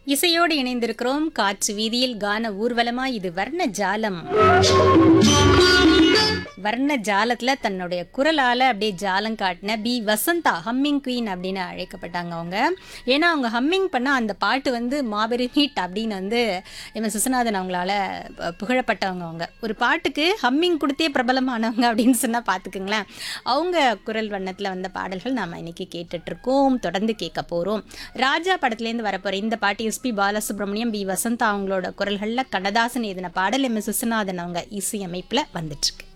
இசையோடு இணைந்திருக்கிறோம் காற்று வீதியில் கான ஊர்வலமா இது வர்ண ஜாலம் வர்ண ஜாலத்துல தன்னுடைய குரலால அப்படியே ஜாலம் காட்டின பி வசந்தா ஹம்மிங் குவீன் அப்படின்னு அழைக்கப்பட்டாங்க அவங்க ஏன்னா அவங்க ஹம்மிங் பண்ண அந்த பாட்டு வந்து மாபெரும் ஹிட் அப்படின்னு வந்து எம் எஸ் விஸ்வநாதன் அவங்களால ப- புகழப்பட்டவங்க அவங்க ஒரு பாட்டுக்கு ஹம்மிங் கொடுத்தே பிரபலமானவங்க அப்படின்னு சொன்னா பார்த்துக்குங்களேன் அவங்க குரல் வண்ணத்தில் வந்த பாடல்கள் நாம இன்னைக்கு கேட்டுட்டு இருக்கோம் தொடர்ந்து கேட்க போறோம் ராஜா படத்துலேருந்து வரப்போற இந்த பாட்டு எஸ்பி பாலசுப்ரமணியம் பி வசந்தா அவங்களோட குரல்களில் கண்ணதாசன் எழுதின பாடல் எம் எஸ் விஸ்வநாதன் அவங்க இசையமைப்பில் வந்துட்டு இருக்கு